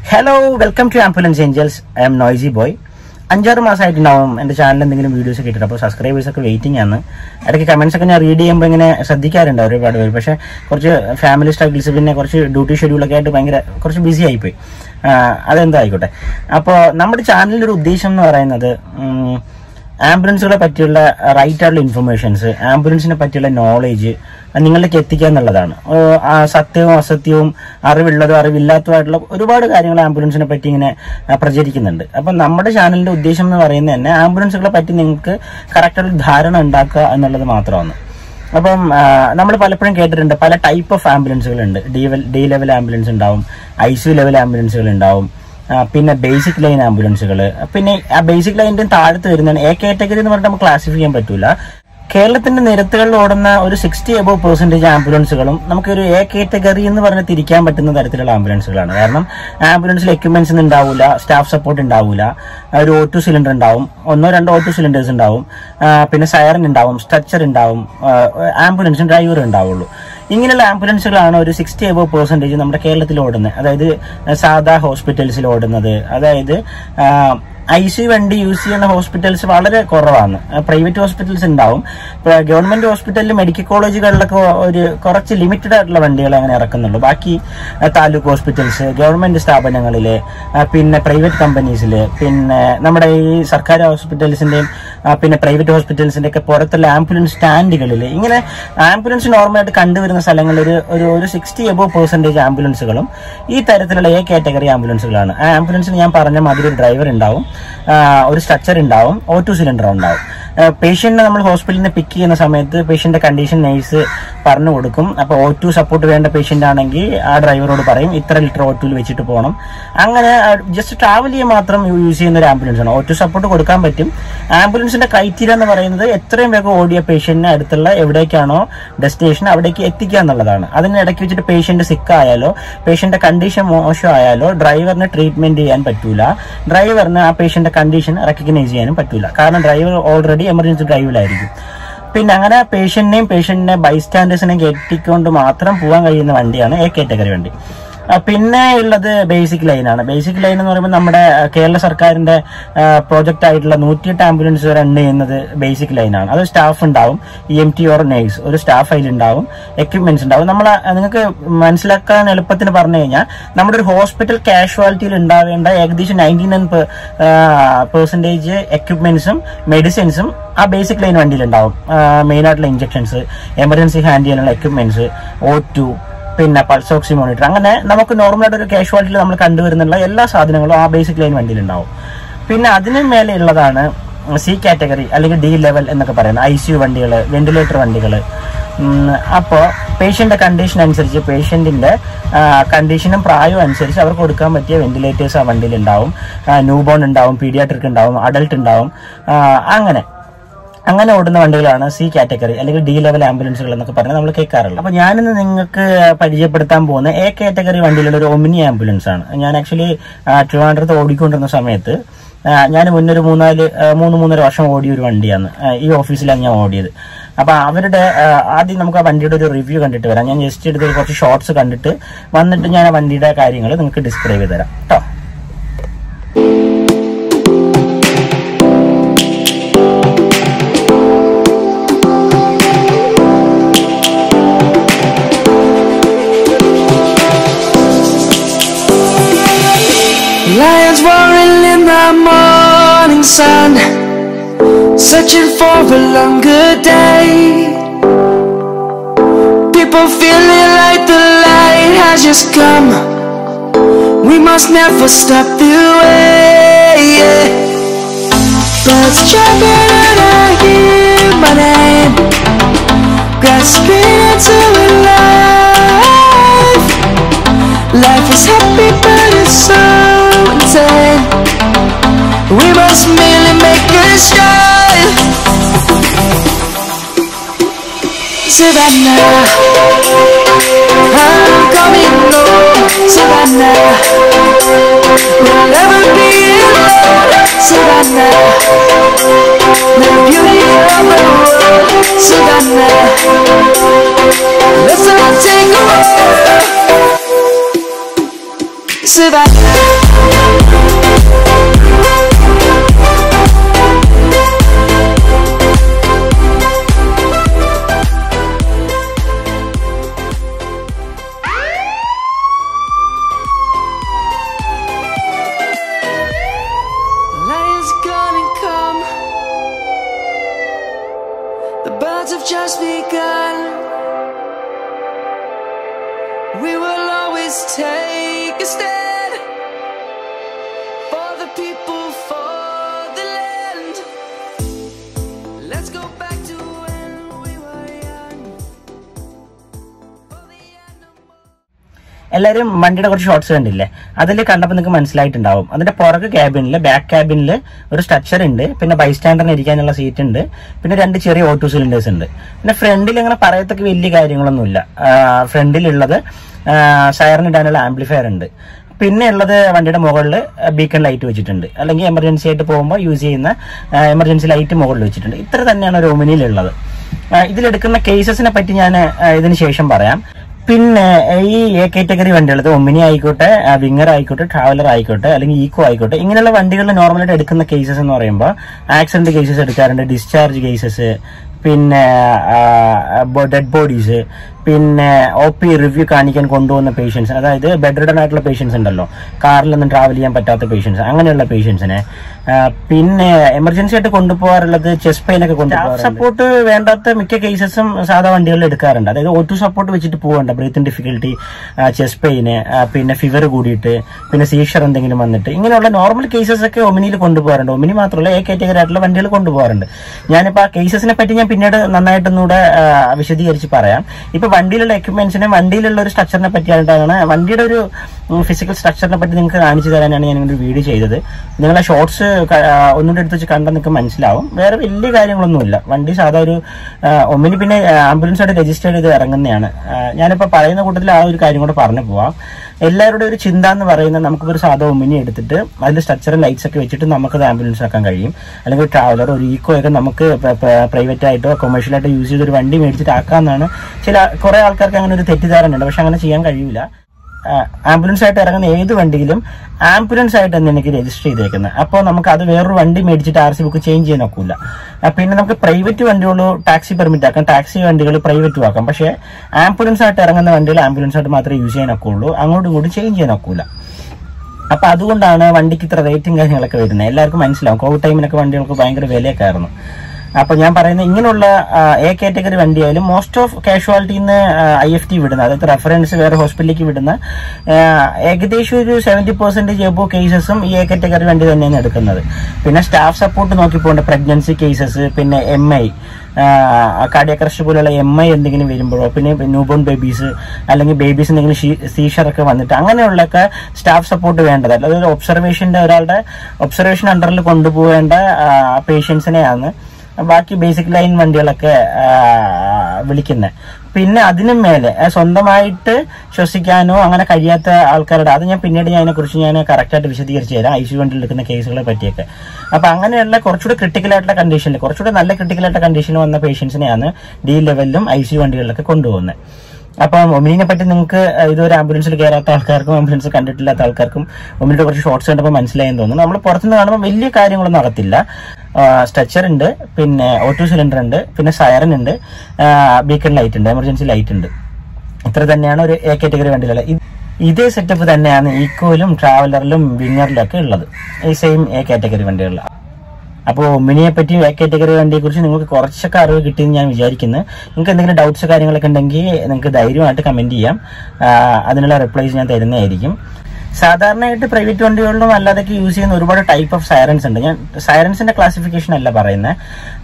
Hello welcome to ambulance angels I am noisy boy അഞ്ചാറ് മാസമായിട്ടുണ്ടാവും എൻ്റെ ചാനലിൽ എന്തെങ്കിലും വീഡിയോസ് ഒക്കെ ഇട്ടിട്ട് അപ്പോൾ സബ്സ്ക്രൈബേഴ്സ് ഒക്കെ വെയിറ്റിംഗ് ആണ് ഇടയ്ക്ക് കമൻസ് ഒക്കെ ഞാൻ റീഡ് ചെയ്യുമ്പോൾ ഇങ്ങനെ ശ്രദ്ധിക്കാറുണ്ട് ഒരുപാട് പേര് പക്ഷേ കുറച്ച് ഫാമിലി സ്ട്രഗിൾസ് പിന്നെ കുറച്ച് ഡ്യൂട്ടി ഷെഡ്യൂളൊക്കെ ആയിട്ട് ഭയങ്കര കുറച്ച് ബിസി ആയിപ്പോയി ആ, അതെന്തോ ആയിക്കോട്ടെ അപ്പോൾ നമ്മുടെ ചാനലിൻ്റെ ഒരു ഉദ്ദേശം എന്ന് പറയുന്നത് ഉം, ആംബുലൻസുകളെ പറ്റിയുള്ള റൈറ്റ് ആയിട്ടുള്ള ഇൻഫർമേഷൻസ് ആംബുലൻസിനെ പറ്റിയുള്ള നോളേജ് നിങ്ങളിലേക്ക് എത്തിക്കുക എന്നുള്ളതാണ് ഓ, ആ സത്യവും അസത്യവും അറിവുള്ളതും അറിവില്ലാത്തതുമായിട്ടുള്ള ഒരുപാട് കാര്യങ്ങൾ ആംബുലൻസിനെ പറ്റി ഇങ്ങനെ ആ, പ്രചരിക്കുന്നുണ്ട് അപ്പം നമ്മുടെ ചാനലിന്റെ ഉദ്ദേശം എന്ന് പറയുന്നത് തന്നെ ആംബുലൻസുകളെ പറ്റി നിങ്ങൾക്ക് കറക്റ്റായിട്ട് ധാരണ ഉണ്ടാക്കുക എന്നുള്ളത് മാത്രമാണ് അപ്പം നമ്മൾ പലപ്പോഴും കേട്ടിട്ടുണ്ട് പല ടൈപ്പ് ഓഫ് ആംബുലൻസുകൾ ഉണ്ട് ഡി ഡി ലെവൽ ആംബുലൻസ് ഉണ്ടാവും ഐ സി ലെവൽ ആംബുലൻസുകൾ ഉണ്ടാവും ആ, പിന്നെ ബേസിക് ലൈൻ ആംബുലൻസുകൾ പിന്നെ ആ ബേസിക് ലൈനിന്റെ താഴത്ത് വരുന്നതാണ് എ കാറ്റഗറി എന്ന് പറഞ്ഞിട്ട് നമുക്ക് ക്ലാസിഫൈ ചെയ്യാൻ പറ്റൂല കേരളത്തിന്റെ നിരത്തുകളിൽ ഓടുന്ന ഒരു സിക്സ്റ്റി എബോ പെർസെന്റേജ് ആംബുലൻസുകളും നമുക്കൊരു എ കാറ്റഗറി എന്ന് പറഞ്ഞ് തിരിക്കാൻ പറ്റുന്ന തരത്തിലുള്ള ആംബുലൻസുകളാണ് കാരണം ആംബുലൻസിൽ എക്യുപ്മെന്റ്സ് ഉണ്ടാവില്ല സ്റ്റാഫ് സപ്പോർട്ട് ഉണ്ടാവില്ല ഒരു ഓ ടു സിലിണ്ടർ ഉണ്ടാവും ഒന്നോ രണ്ടോ ഓ ടു സിലിണ്ടേഴ്സ് ഉണ്ടാവും ആ, പിന്നെ സയറൻ ഉണ്ടാവും സ്ട്രക്ചർ ഉണ്ടാവും ആംബുലൻസും ഡ്രൈവർ ഉണ്ടാവുള്ളൂ ഇങ്ങനെയുള്ള ആംബുലൻസുകളാണ് ഒരു സിക്സ്റ്റി എബോ പെർസെന്റേജ് നമ്മുടെ കേരളത്തിൽ ഓടുന്നത് അതായത് സാധാ ഹോസ്പിറ്റൽസിൽ ഓടുന്നത് അതായത് ഐ സി വണ്ടി യൂസ് ചെയ്യുന്ന ഹോസ്പിറ്റൽസ് വളരെ കുറവാണ് പ്രൈവറ്റ് ഹോസ്പിറ്റൽസ് ഉണ്ടാവും ഗവൺമെന്റ് ഹോസ്പിറ്റലിൽ മെഡിക്കൽ കോളേജുകളിലൊക്കെ ഒരു കുറച്ച് ലിമിറ്റഡ് ആയിട്ടുള്ള വണ്ടികൾ അങ്ങനെ ഇറക്കുന്നുള്ളൂ ബാക്കി ആ, താലൂക്ക് ഹോസ്പിറ്റൽസ് ഗവൺമെന്റ് സ്ഥാപനങ്ങളിൽ പിന്നെ പ്രൈവറ്റ് കമ്പനീസിൽ പിന്നെ നമ്മുടെ ഈ സർക്കാർ ഹോസ്പിറ്റൽസിന്റെയും ആ, പിന്നെ പ്രൈവറ്റ് ഹോസ്പിറ്റൽസിന്റെ ഒക്കെ പുറത്തുള്ള ആംബുലൻസ് സ്റ്റാൻഡുകളിൽ ഇങ്ങനെ ആംബുലൻസ് നോർമലായിട്ട് കണ്ടുവരുന്ന സ്ഥലങ്ങളിൽ ഒരു ഒരു ഒരു സിക്സ്റ്റി എബോ പെർസെന്റേജ് ആംബുലൻസുകളും ഈ തരത്തിലുള്ള എ കാറ്റഗറി ആംബുലൻസുകളാണ് ആ ആംബുലൻസിൽ ഞാൻ പറഞ്ഞ മാതിരി ഒരു ഡ്രൈവർ ഉണ്ടാവും ആ, ഒരു സ്ട്രക്ചർ ഉണ്ടാവും ഓ ടു സിലിണ്ടർ ഉണ്ടാവും പേഷ്യന്റിനെ നമ്മൾ ഹോസ്പിറ്റലിൽ നിന്ന് പിക്ക് ചെയ്യുന്ന സമയത്ത് പേഷ്യന്റെ കണ്ടീഷൻ നൈസ് പറഞ്ഞു കൊടുക്കും അപ്പോൾ ഓ ടു സപ്പോർട്ട് വേണ്ട പേഷ്യന്റ് ആണെങ്കിൽ ആ ഡ്രൈവറോട് പറയും ഇത്ര ലിറ്റർ ഓ ടുവിൽ വെച്ചിട്ട് പോകണം അങ്ങനെ ജസ്റ്റ് ട്രാവൽ ചെയ്യാൻ മാത്രം യൂസ് ചെയ്യുന്ന ഒരു ആംബുലൻസ് ആണ് ഓ ടു സപ്പോർട്ട് കൊടുക്കാൻ പറ്റും ആംബുലൻസിന്റെ ക്രൈറ്റീരിയ എന്ന് പറയുന്നത് എത്രയും വേഗം ഓടിയ പേഷ്യന്റിനെ അടുത്തുള്ള എവിടേക്കാണോ ഡെസ്റ്റിനേഷൻ അവിടേക്ക് എത്തിക്കുക എന്നുള്ളതാണ് അതിന് ഇടയ്ക്ക് വെച്ചിട്ട് പേഷ്യന്റ് സിക്ക് ആയാലോ പേഷ്യന്റെ കണ്ടീഷൻ മോശമായാലോ ഡ്രൈവറിന് ട്രീറ്റ്മെന്റ് ചെയ്യാൻ പറ്റൂല ഡ്രൈവറിന് ആ പേഷ്യന്റെ കണ്ടീഷൻ റെക്കഗ്നൈസ് ചെയ്യാനും പറ്റൂല കാരണം ഡ്രൈവർ ഓൾറെഡി എമർജൻസി ഡ്രൈവിലായിരിക്കും പിന്നെ അങ്ങനെ പേഷ്യന്റിനെയും പേഷ്യന്റിനെ ബൈസ്റ്റാൻഡേഴ്സിനെയും കെട്ടിക്കൊണ്ട് മാത്രം പോകാൻ കഴിയുന്ന വണ്ടിയാണ് എ കാറ്റഗറി വണ്ടി ആ, പിന്നെ ഉള്ളത് ബേസിക് ലൈനാണ് ബേസിക് ലൈൻ എന്ന് പറയുമ്പോൾ നമ്മുടെ ആ, കേരള സർക്കാരിന്റെ പ്രോജക്റ്റ് ആയിട്ടുള്ള നൂറ്റിയെട്ട് ആംബുലൻസ് റൺ ചെയ്യുന്നത് ബേസിക് ലൈനാണ് അത് സ്റ്റാഫ് ഉണ്ടാവും E M T or nurse ഒരു സ്റ്റാഫ് അതിലുണ്ടാവും എക്യുപ്മെന്റ്സ് ഉണ്ടാവും നമ്മൾ നിങ്ങൾക്ക് മനസ്സിലാക്കാൻ എളുപ്പത്തിന് പറഞ്ഞു കഴിഞ്ഞാൽ നമ്മുടെ ഒരു ഹോസ്പിറ്റൽ കാഷ്വാലിറ്റിയിൽ ഉണ്ടാവേണ്ട ഏകദേശം നയൻറ്റി നയൻ പെർസെന്റേജ് എക്യുപ്മെന്റ്സും മെഡിസിൻസും ആ ബേസിക് ലൈൻ വണ്ടിയിൽ ഉണ്ടാവും മെയിൻ ആയിട്ടുള്ള ഇഞ്ചക്ഷൻസ് എമർജൻസി ഹാൻഡ് ചെയ്യാനുള്ള എക്യുപ്മെന്റ്സ് ഒ ടു പിന്നെ പൾസ് ഓക്സി മോണിറ്റർ അങ്ങനെ നമുക്ക് നോർമലായിട്ട് ഒരു കാഷ്വാലിറ്റിയിൽ നമ്മൾ കണ്ടുവരുന്നുള്ള എല്ലാ സാധനങ്ങളും ആ ബേസിക് ലൈൻ വണ്ടിയിൽ ഉണ്ടാവും പിന്നെ അതിന് മേലെ ഉള്ളതാണ് സി കാറ്റഗറി അല്ലെങ്കിൽ ഡി ലെവൽ എന്നൊക്കെ പറയുന്നത് ഐ സി യു വണ്ടികൾ വെന്റിലേറ്റർ വണ്ടികൾ അപ്പോൾ പേഷ്യന്റെ കണ്ടീഷൻ അനുസരിച്ച് പേഷ്യന്റിന്റെ കണ്ടീഷനും പ്രായവും അനുസരിച്ച് അവർക്ക് കൊടുക്കാൻ പറ്റിയ വെന്റിലേറ്റേഴ്സ് ആ വണ്ടിയിൽ ഉണ്ടാവും ന്യൂബോൺ ഉണ്ടാവും പീഡിയാട്രിക് ഉണ്ടാവും അഡൽട്ട് ഉണ്ടാവും ആ, അങ്ങനെ അങ്ങനെ ഓടുന്ന വണ്ടികളാണ് സി കാറ്റഗറി അല്ലെങ്കിൽ ഡി ലെവൽ ആംബുലൻസുകൾ എന്നൊക്കെ പറഞ്ഞ് നമ്മൾ കേൾക്കാറുള്ളത് അപ്പൊ ഞാനിന്ന് നിങ്ങൾക്ക് പരിചയപ്പെടുത്താൻ പോകുന്ന എ കാറ്റഗറി വണ്ടിയിലുള്ള ഒരു ഒമിനി ആംബുലൻസ് ആണ് ഞാൻ ആക്ച്വലി ട്രിവാൻഡ്രത്ത് ഓടിക്കൊണ്ടിരുന്ന സമയത്ത് ആ, ഞാൻ മുന്നൊരു മൂന്നാല് ആ, മൂന്ന് മൂന്നര വർഷം ഓടിയ ഒരു വണ്ടിയാണ് ആ, ഈ ഓഫീസിലാണ് ഞാൻ ഓടിയത് അപ്പൊ അവരുടെ ആ, ആദ്യം നമുക്ക് ആ വണ്ടിയുടെ ഒരു റിവ്യൂ കണ്ടിട്ട് വരാം ഞാൻ ജസ്റ്റ് എടുത്ത് കുറച്ച് ഷോർട്സ് കണ്ടിട്ട് വന്നിട്ട് ഞാൻ ആ വണ്ടിയുടെ കാര്യങ്ങൾ നിങ്ങൾക്ക് ഡിസ്ക്രൈബ് ചെയ്ത് തരാം കേട്ടോ Lions roaring in the morning sun, searching for a longer day. People feeling like the light has just come. We must never stop the way. Birds chirping and I hear my name, grasping into life. Life is happy, but it's so insane. We must merely make a start. Savannah, I'm coming home. Savannah, we'll never be alone. Savannah, the beauty of the world. Savannah, let's all take a walk. survive. Lion's gonna come. The birds have just begun. We will always take a stand for the people, for the land. Let's go back to when we were young. For the animals. എല്ലാവരും വണ്ടിയുടെ കുറച്ച് shorts കണ്ടില്ലേ അതിൽ കണ്ടപ്പോൾ നിങ്ങൾക്ക് മനസ്സിലായിട്ടുണ്ടാവും അതിന്റെ പുറക് ക്യാബിനിൽ back ക്യാബിനിൽ ഒരു സ്ട്രക്ചർ ഉണ്ട് പിന്നെ ബൈസ്റ്റാൻഡറിന് ഇരിക്കാനുള്ള സീറ്റ് ഉണ്ട് പിന്നെ രണ്ട് ചെറിയ ഓട്ടോ സിലിണ്ടേഴ്സ് ഉണ്ട് പിന്നെ ഫ്രണ്ടിൽ അങ്ങനെ പറയത്തക്ക വലിയ കാര്യങ്ങളൊന്നുമില്ല ഫ്രണ്ടിലുള്ളത് സയറിന് ഇടാനുള്ള ആംപ്ലിഫയർ ഉണ്ട് പിന്നെ ഉള്ളത് വണ്ടിയുടെ മുകളിൽ ബീക്കൺ ലൈറ്റ് വെച്ചിട്ടുണ്ട് അല്ലെങ്കിൽ എമർജൻസി ആയിട്ട് പോകുമ്പോൾ യൂസ് ചെയ്യുന്ന എമർജൻസി ലൈറ്റ് മുകളിൽ വെച്ചിട്ടുണ്ട് ഇത്ര തന്നെയാണ് ഒരു ഒമിനിയിലുള്ളത് ആ, ഇതിലെടുക്കുന്ന കേസസിനെ പറ്റി ഞാൻ ഇതിന് ശേഷം പറയാം പിന്നെ ഈ എ കാറ്റഗറി വണ്ടികൾ ഇത് ഒമിനി ആയിക്കോട്ടെ വിങ്ങർ ആയിക്കോട്ടെ ട്രാവലർ ആയിക്കോട്ടെ അല്ലെങ്കിൽ ഈക്കോ ആയിക്കോട്ടെ ഇങ്ങനെയുള്ള വണ്ടികളിൽ നോർമലായിട്ട് എടുക്കുന്ന കേസസ് എന്ന് പറയുമ്പോൾ ആക്സിഡന്റ് കേസസ് എടുക്കാറുണ്ട് ഡിസ്ചാർജ് കേസസ് പിന്നെ ഡെഡ് ബോഡീസ് പിന്നെ ഒ പി റിവ്യൂ കാണിക്കാൻ കൊണ്ടുപോകുന്ന പേഷ്യൻസ് അതായത് ബെഡ് റിഡൻ ആയിട്ടുള്ള പേഷ്യൻസ് ഉണ്ടല്ലോ കാറിലൊന്നും ട്രാവൽ ചെയ്യാൻ പറ്റാത്ത പേഷ്യൻസ് അങ്ങനെയുള്ള പേഷ്യൻസിനെ പിന്നെ എമർജൻസി ആയിട്ട് കൊണ്ടുപോകാറുള്ളത് ചെസ്റ്റ് പെയിൻ ഒക്കെ കൊണ്ടുപോകാറുണ്ട് സപ്പോർട്ട് വേണ്ടാത്ത മിക്ക കേസസും സാധാ വണ്ടികളിൽ എടുക്കാറുണ്ട് അതായത് ഒ ടു സപ്പോർട്ട് വെച്ചിട്ട് പോകണ്ട ബ്രീത്തിങ് ഡിഫിക്കൽട്ടി ചെസ്റ്റ് പെയിന് പിന്നെ ഫിവർ കൂടിയിട്ട് പിന്നെ സീഷർ എന്തെങ്കിലും വന്നിട്ട് ഇങ്ങനെയുള്ള നോർമൽ കേസസ് ഒക്കെ ഒമിനിയിൽ കൊണ്ടുപോകാറുണ്ട് ഒമിനി മാത്രമല്ല എ കാറ്റഗറി ആയിട്ടുള്ള വണ്ടികൾ കൊണ്ടുപോകാറുണ്ട് ഞാനിപ്പോൾ ആ കേസസിനെ പറ്റി ഞാൻ പിന്നീട് നന്നായിട്ടൊന്നുകൂടെ ആ, വിശദീകരിച്ച് പറയാം ഇപ്പൊ വണ്ടിയിലുള്ള എക്യുപ്മെന്റ്സിനെ വണ്ടിയിലുള്ള ഒരു സ്ട്രക്ചറിനെ പറ്റിയായിട്ടാണ് വണ്ടിയുടെ ഒരു ഫിസിക്കൽ സ്ട്രക്ചറിനെ പറ്റി നിങ്ങൾക്ക് കാണിച്ചു തരാനാണ് ഞാൻ ഇങ്ങനെ ഒരു വീഡിയോ ചെയ്തത് നിങ്ങളെ ഷോർട്സ് ഒന്നുകൂടെ എടുത്ത് വെച്ച് കണ്ടാൽ നിങ്ങൾക്ക് മനസ്സിലാവും വേറെ വലിയ കാര്യങ്ങളൊന്നുമില്ല വണ്ടി സാധാ ഒരു ആ, ഒന്നിന് പിന്നെ ആംബുലൻസ് ആയിട്ട് രജിസ്റ്റർ ചെയ്ത് ഇറങ്ങുന്നതാണ് ആ, ഞാനിപ്പോൾ പറയുന്ന കൂട്ടത്തിൽ ആ ഒരു കാര്യം കൂടെ പറഞ്ഞു പോവാം എല്ലാവരുടെ ഒരു ചിന്ത എന്ന് പറയുന്നത് നമുക്കൊരു സാധാ ഒമിനി എടുത്തിട്ട് അതിൽ സ്ട്രക്ചറൽ ലൈറ്റ്സ് ഒക്കെ വെച്ചിട്ട് നമുക്കത് ആംബുലൻസ് ആക്കാൻ കഴിയും അല്ലെങ്കിൽ ഒരു ട്രാവലർ ഒരു ഈക്കോ ഒക്കെ നമുക്ക് പ്രൈവറ്റ് ആയിട്ടോ കൊമേഴ്ഷ്യൽ ആയിട്ടോ യൂസ് ചെയ്ത് ഒരു വണ്ടി മേടിച്ചിട്ട് ആക്കാമെന്നാണ് ചില കുറെ ആൾക്കാർക്ക് അങ്ങനെ ഒരു തെറ്റിദ്ധാരണ ഉണ്ട് പക്ഷെ അങ്ങനെ ചെയ്യാൻ കഴിയില്ല ആംബുലൻസ് ആയിട്ട് ഇറങ്ങുന്ന ഏത് വണ്ടിയിലും ആംബുലൻസ് ആയിട്ട് തന്നെ എനിക്ക് രജിസ്റ്റർ ചെയ്തേക്കുന്നത് അപ്പോൾ നമുക്ക് അത് വേറൊരു വണ്ടി മേടിച്ചിട്ട് ആർ സി ബുക്ക് ചേഞ്ച് ചെയ്യാൻ ഒക്കില്ല പിന്നെ നമുക്ക് പ്രൈവറ്റ് വണ്ടികൾ ടാക്സി പെർമിറ്റ് ആക്കാം ടാക്സി വണ്ടികൾ പ്രൈവറ്റും ആക്കാം പക്ഷേ ആംബുലൻസ് ആയിട്ട് ഇറങ്ങുന്ന വണ്ടികൾ ആംബുലൻസ് ആയിട്ട് മാത്രമേ യൂസ് ചെയ്യാൻ ഒക്കുള്ളൂ അങ്ങോട്ടും ഇങ്ങോട്ടും ചേഞ്ച് ചെയ്യാൻ ഒക്കില്ല അപ്പൊ അതുകൊണ്ടാണ് വണ്ടിക്ക് ഇത്ര റേറ്റും കാര്യങ്ങളൊക്കെ വരുന്നത് എല്ലാവർക്കും മനസ്സിലാവും കോവിഡ് ടൈമിനൊക്കെ വണ്ടികൾക്ക് ഭയങ്കര വിലയൊക്കെ ആയിരുന്നു അപ്പൊ ഞാൻ പറയുന്നത് ഇങ്ങനെയുള്ള എ കാറ്റഗറി വണ്ടിയായാലും മോസ്റ്റ് ഓഫ് കാഷ്വാലിറ്റിന്ന് ഐ എഫ് ടി വിടുന്ന അതായത് റെഫറൻസ് വേറെ ഹോസ്പിറ്റലിലേക്ക് വിടുന്ന ആ, ഏകദേശം ഒരു സെവന്റി പെർസെന്റേജ് എബോ കേസസും ഈ എ കാറ്റഗറി വണ്ടി തന്നെയാണ് എടുക്കുന്നത് പിന്നെ സ്റ്റാഫ് സപ്പോർട്ട് നോക്കി പോകേണ്ട പ്രഗ്നൻസി കേസസ് പിന്നെ എം ഐ കാർഡിയക് അറസ്റ്റ് പോലുള്ള എം ഐ എന്തെങ്കിലും വരുമ്പോഴോ പിന്നെ ന്യൂബോൺ ബേബീസ് അല്ലെങ്കിൽ ബേബീസ് എന്തെങ്കിലും സീഷർ ഒക്കെ വന്നിട്ട് അങ്ങനെയുള്ളൊക്കെ സ്റ്റാഫ് സപ്പോർട്ട് വേണ്ടത് അതായത് ഒബ്സർവേഷന്റെ ഒരാളുടെ ഒബ്സർവേഷൻ അണ്ടറിൽ കൊണ്ടുപോകേണ്ട പേഷ്യൻസിനെയാണ് ബാക്കി ബേസിക് ലൈൻ വണ്ടികളൊക്കെ വിളിക്കുന്നത് പിന്നെ അതിനും മേലെ ആ, സ്വന്തമായിട്ട് ശ്വസിക്കാനോ അങ്ങനെ കഴിയാത്ത ആൾക്കാരുടെ അത് ഞാൻ പിന്നീട് ഞാൻ അതിനെക്കുറിച്ച് ഞാൻ കറക്റ്റായിട്ട് വിശദീകരിച്ച് തരാം ഐ സി വണ്ടിയിൽ എടുക്കുന്ന കേസുകളെ പറ്റിയൊക്കെ അപ്പൊ അങ്ങനെയുള്ള കുറച്ചുകൂടി ക്രിട്ടിക്കൽ ആയിട്ടുള്ള കണ്ടീഷനിൽ കുറച്ചുകൂടി നല്ല ക്രിട്ടിക്കൽ ആയിട്ടുള്ള കണ്ടീഷനിൽ വന്ന പേഷ്യൻസിനെയാണ് ഡി ലെവലിലും ഐ സി വണ്ടികളിലൊക്കെ കൊണ്ടുപോകുന്നത് അപ്പം ഒമിനിനെ പറ്റി നിങ്ങൾക്ക് ഇതുവരെ ആംബുലൻസിൽ കയറാത്ത ആൾക്കാർക്കും ആംബുലൻസ് കണ്ടിട്ടില്ലാത്ത ആൾക്കാർക്കും ഒമിനിയുടെ കുറച്ച് ഷോർട്സ് കണ്ടപ്പോൾ മനസ്സിലായെന്ന് തോന്നുന്നു നമ്മൾ പുറത്തുനിന്ന് കാണുമ്പോൾ വലിയ കാര്യങ്ങളൊന്നും അകത്തില്ല സ്ട്രെച്ചർ ഉണ്ട് പിന്നെ ഓട്ടോ സിലിണ്ടർ ഉണ്ട് പിന്നെ സയറൻ ഉണ്ട് ബീക്കൺ ലൈറ്റ് ഉണ്ട് എമർജൻസി ലൈറ്റ് ഉണ്ട് ഇത്ര തന്നെയാണ് ഒരു എ കാറ്റഗറി വണ്ടിയിലുള്ള ഇത് ഇതേ സെറ്റപ്പ് തന്നെയാണ് ഈക്കോയിലും ട്രാവലറിലും വിങ്ങറിലും ഒക്കെ ഉള്ളത് ഈ സെയിം എ കാറ്റഗറി വണ്ടികളിൽ അപ്പോൾ മിനിയെ പറ്റി എ കാറ്റഗറി വണ്ടിയെ കുറിച്ച് നിങ്ങൾക്ക് കുറച്ചൊക്കെ അറിവ് കിട്ടിയെന്ന് ഞാൻ വിചാരിക്കുന്നു നിങ്ങൾക്ക് എന്തെങ്കിലും ഡൗട്ട്സ് കാര്യങ്ങളൊക്കെ ഉണ്ടെങ്കിൽ നിങ്ങൾക്ക് ധൈര്യമായിട്ട് കമന്റ് ചെയ്യാം ആ, അതിനുള്ള റിപ്ലൈസ് ഞാൻ തരുന്നതായിരിക്കും സാധാരണയായിട്ട് പ്രൈവറ്റ് വണ്ടികളിലും അല്ലാതൊക്കെ യൂസ് ചെയ്യുന്ന ഒരുപാട് ടൈപ്പ് ഓഫ് സൈറൻസ് ഉണ്ട് ഞാൻ സൈറൻസിന്റെ ക്ലാസിഫിക്കേഷൻ അല്ല പറയുന്നത്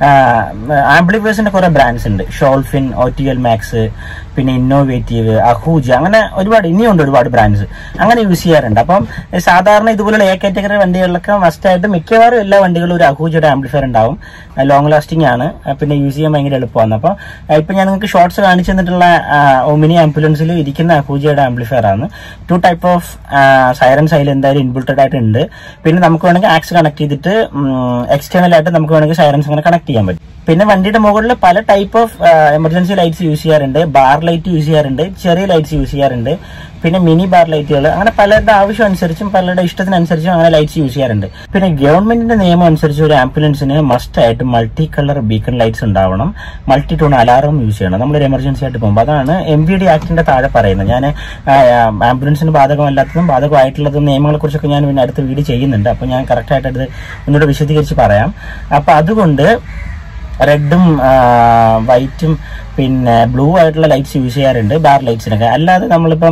ആംപ്ലിഫേഴ്സിന്റെ കുറെ ബ്രാൻഡ്സ് ഉണ്ട് ഷോൾഫിൻ ഒ ടി എൽ മാക്സ് പിന്നെ ഇന്നോവേറ്റീവ് അഹൂജ് അങ്ങനെ ഒരുപാട് ഇനിയുണ്ട് ഒരുപാട് ബ്രാൻഡ്സ് അങ്ങനെ യൂസ് ചെയ്യാറുണ്ട് അപ്പം ഏഹ് സാധാരണ ഇതുപോലുള്ള എ കാറ്റഗറി വണ്ടികളിലൊക്കെ മസ്റ്റായിട്ട് മിക്കവാറും എല്ലാ വണ്ടികളും ഒരു അഹൂജയുടെ ആംപ്ലിഫയർ ഉണ്ടാവും ലോങ് ലാസ്റ്റിംഗ് ആണ് ആ, പിന്നെ യൂസ് ചെയ്യാൻ ഭയങ്കര എളുപ്പമാണ് അപ്പം ഇപ്പൊ ഞാൻ നിങ്ങൾക്ക് ഷോർട്സ് കാണിച്ചു തന്നിട്ടുള്ള ഒമിനി ആംബുലൻസിൽ ഇരിക്കുന്ന അഹൂജയുടെ ആംപ്ലിഫയർ ആണ് ടു ടൈപ്പ് ഓഫ് സൈറൻസ് അതിൽ എന്തായാലും ഇൻബിൾട്ടഡ് ആയിട്ട് ഉണ്ട് പിന്നെ നമുക്ക് വേണമെങ്കിൽ ആക്സ് കണക്ട് ചെയ്തിട്ട് എക്സ്റ്റേണൽ ആയിട്ട് നമുക്ക് വേണമെങ്കിൽ സൈറൻസ് അങ്ങനെ കണക്ട് ചെയ്യാൻ പറ്റും പിന്നെ വണ്ടിയുടെ മുകളിൽ പല type of emergency lights use ചെയ്യാറുണ്ട് ബാർ ലൈറ്റ് യൂസ് ചെയ്യാറുണ്ട് ചെറിയ ലൈറ്റ്സ് യൂസ് ചെയ്യാറുണ്ട് പിന്നെ മിനി ബാർ ലൈറ്റുകൾ അങ്ങനെ പലരുടെ ആവശ്യം അനുസരിച്ചും പലരുടെ ഇഷ്ടത്തിനനുസരിച്ചും അങ്ങനെ ലൈറ്റ്സ് യൂസ് ചെയ്യാറുണ്ട് പിന്നെ ഗവൺമെന്റിന്റെ നിയമം അനുസരിച്ച് ഒരു ആംബുലൻസിന് മസ്റ്റ് ആയിട്ട് മൾട്ടി കളർ ബീക്കൺ ലൈറ്റ്സ് ഉണ്ടാവണം മൾട്ടി ടോൺ അലാറം യൂസ് ചെയ്യണം നമ്മളൊരു എമർജൻസി ആയിട്ട് പോകുമ്പോൾ അതാണ് എം വി ഡി ആക്ടിന്റെ താഴെ പറയുന്നത് ഞാൻ ആംബുലൻസിന് ബാധകമല്ലാത്തതും ബാധകമായിട്ടുള്ളതും നിയമങ്ങളെ കുറിച്ചൊക്കെ ഞാൻ പിന്നെ അടുത്ത വീഡിയോ ചെയ്യുന്നുണ്ട് അപ്പോൾ ഞാൻ കറക്റ്റ് ആയിട്ട് അത് ഒന്നുകൂടെ വിശദീകരിച്ച് പറയാം അപ്പോൾ അതുകൊണ്ട് റെഡും വൈറ്റും പിന്നെ ബ്ലൂ ആയിട്ടുള്ള ലൈറ്റ്സ് യൂസ് ചെയ്യാറുണ്ട് ബാർ ലൈറ്റ്സിനൊക്കെ അല്ലാതെ നമ്മളിപ്പം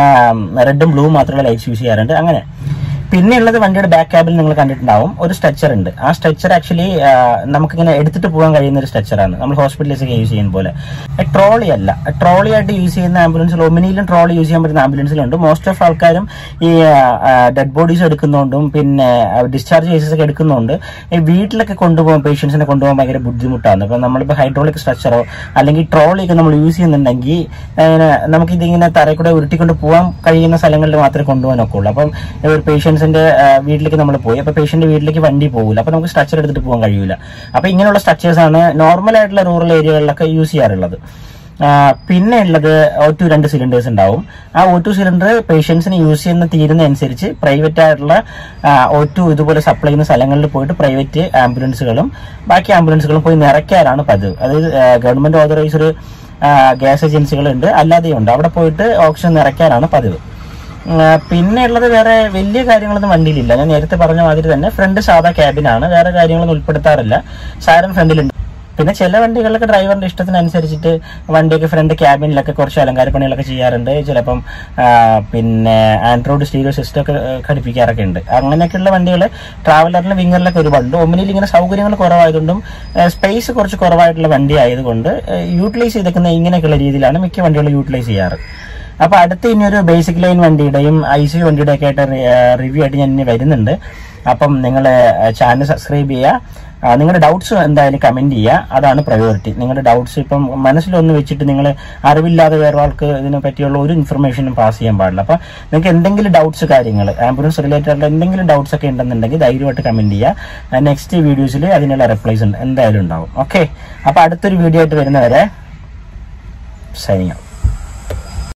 റെഡും ബ്ലൂ മാത്രമുള്ള ലൈറ്റ്സ് യൂസ് ചെയ്യാറുണ്ട് അങ്ങനെ പിന്നെ ഉള്ളത് വണ്ടിയുടെ ബാക്ക് ക്യാബിൽ നിങ്ങൾ കണ്ടിട്ടുണ്ടാവും ഒരു സ്ട്രക്ചർ ഉണ്ട് ആ സ്ട്രക്ചർ ആക്ച്വലി നമുക്കിങ്ങനെ എടുത്തിട്ട് പോകാൻ കഴിയുന്ന ഒരു സ്ട്രക്ചറാണ് നമ്മൾ ഹോസ്പിറ്റലിലൊക്കെ യൂസ് ചെയ്യുന്ന പോലെ ട്രോളി അല്ല ട്രോളി ആയിട്ട് യൂസ് ചെയ്യുന്ന ആംബുലൻസിൽ ഒമിനിയിലും ട്രോളി യൂസ് ചെയ്യാൻ പറ്റുന്ന ആംബുലൻസിലുണ്ട് മോസ്റ്റ് ഓഫ് ആൾക്കാരും ഈ ഡെഡ് ബോഡീസ് എടുക്കുന്നതുകൊണ്ടും പിന്നെ ഡിസ്ചാർജ് കേസസ് ഒക്കെ എടുക്കുന്നതുകൊണ്ട് ഈ വീട്ടിലൊക്കെ കൊണ്ടുപോകാൻ പേഷ്യൻസിനെ കൊണ്ടുപോകാൻ ഭയങ്കര ബുദ്ധിമുട്ടാണ് ഇപ്പം നമ്മളിപ്പോൾ ഹൈഡ്രോളിക് സ്ട്രക്ചറോ അല്ലെങ്കിൽ ട്രോളിയൊക്കെ നമ്മൾ യൂസ് ചെയ്യുന്നുണ്ടെങ്കിൽ ഏഹ്, നമുക്കിതിങ്ങനെ തറയിൽ കൂടെ ഉരുട്ടിക്കൊണ്ട് പോകാൻ കഴിയുന്ന സ്ഥലങ്ങളിൽ മാത്രമേ കൊണ്ടുപോകാനൊക്കെ ഉള്ളൂ അപ്പം ഒരു പേഷ്യൻസിന്റെ വീട്ടിലേക്ക് നമ്മൾ പോയി അപ്പൊ പേഷ്യന്റ് വീട്ടിലേക്ക് വണ്ടി പോകില്ല അപ്പൊ നമുക്ക് സ്ട്രക്ചർ എടുത്തിട്ട് പോകാൻ കഴിയില്ല അപ്പൊ ഇങ്ങനെയുള്ള സ്ട്രക്ചേഴ്സ് ആണ് നോർമൽ ആയിട്ടുള്ള റൂറൽ ഏരിയകളിലൊക്കെ യൂസ് ചെയ്യാറുള്ളത് ആ, പിന്നെ ഉള്ളത് ഒ ടു രണ്ട് സിലിണ്ടേഴ്സ് ഉണ്ടാവും ആ ഒ ടു സിലിണ്ടർ പേഷ്യൻസിന് യൂസ് ചെയ്യുന്ന തീരുന്ന അനുസരിച്ച് പ്രൈവറ്റ് ആയിട്ടുള്ള ഒ ടു ഇതുപോലെ സപ്ലൈ ചെയ്യുന്ന സ്ഥലങ്ങളിൽ പോയിട്ട് പ്രൈവറ്റ് ആംബുലൻസുകളും ബാക്കി ആംബുലൻസുകളും പോയി നിറയ്ക്കാറാണ് പതിവ് അതായത് ഗവൺമെന്റ് ഓതറൈസ്ഡ് ഗ്യാസ് ഏജൻസികളുണ്ട് അല്ലാതെയും ഉണ്ട് അവിടെ പോയിട്ട് ഓക്സിജൻ നിറയ്ക്കാറാണ് പതിവ് ആ, പിന്നെ ഉള്ളത് വേറെ വലിയ കാര്യങ്ങളൊന്നും വണ്ടിയിലില്ല ഞാൻ നേരത്തെ പറഞ്ഞ മാതിരി തന്നെ ഫ്രണ്ട് സാധാ ക്യാബിനാണ് വേറെ കാര്യങ്ങളൊന്നും ഉൾപ്പെടുത്താറില്ല സാരൻ ഫ്രണ്ടിലുണ്ട് പിന്നെ ചില വണ്ടികളിലൊക്കെ ഡ്രൈവറിന്റെ ഇഷ്ടത്തിനനുസരിച്ചിട്ട് വണ്ടിയൊക്കെ ഫ്രണ്ട് ക്യാബിനിലൊക്കെ കുറച്ച് അലങ്കാര പണികളൊക്കെ ചെയ്യാറുണ്ട് ചിലപ്പം ആ, പിന്നെ ആൻഡ്രോയിഡ് സ്റ്റീരിയോ സിസ്റ്റം ഒക്കെ ആ, ഘടിപ്പിക്കാറൊക്കെ ഉണ്ട് അങ്ങനെയൊക്കെയുള്ള വണ്ടികൾ ട്രാവലറിലും വിങ്ങറിലൊക്കെ ഒരുപാടുണ്ട് ഒമിനിയിൽ ഇങ്ങനെ സൗകര്യങ്ങൾ കുറവായതുകൊണ്ടും സ്പേസ് കുറച്ച് കുറവായിട്ടുള്ള വണ്ടി ആയതുകൊണ്ട് യൂട്ടിലൈസ് ചെയ്തേക്കുന്ന ഇങ്ങനെയൊക്കെയുള്ള രീതിയിലാണ് മിക്ക വണ്ടികളും യൂട്ടിലൈസ് ചെയ്യാറ് അപ്പൊ അടുത്ത ഇനി ഒരു ബേസിക് ലൈൻ വണ്ടിയുടെയും ഐ സി വണ്ടിയുടെ ഒക്കെ ആയിട്ട് റിവ്യൂ ആയിട്ട് ഞാൻ ഇനി വരുന്നുണ്ട് അപ്പം നിങ്ങൾ ചാനൽ സബ്സ്ക്രൈബ് ചെയ്യുക ആ, നിങ്ങളുടെ ഡൗട്ട്സ് എന്തായാലും കമന്റ് ചെയ്യുക അതാണ് പ്രയോറിറ്റി നിങ്ങളുടെ ഡൗട്ട്സ് ഇപ്പം മനസ്സിലൊന്ന് വെച്ചിട്ട് നിങ്ങൾ അറിവില്ലാതെ വേറെ ആൾക്ക് ഇതിനെ പറ്റിയുള്ള ഒരു ഇൻഫർമേഷനും പാസ് ചെയ്യാൻ പാടില്ല അപ്പം നിങ്ങൾക്ക് എന്തെങ്കിലും ഡൗട്ട്സ് കാര്യങ്ങൾ ആംബുലൻസ് റിലേറ്റഡ് ആയിട്ടുള്ള എന്തെങ്കിലും ഡൗട്ട്സ് ഒക്കെ ഉണ്ടെന്നുണ്ടെങ്കിൽ ധൈര്യമായിട്ട് കമന്റ് ചെയ്യുക നെക്സ്റ്റ് വീഡിയോസിൽ അതിനുള്ള റിപ്ലൈസ് എന്തായാലും ഉണ്ടാവും ഓക്കെ അപ്പൊ അടുത്തൊരു വീഡിയോ ആയിട്ട് വരുന്നവരെ സൈനിങ്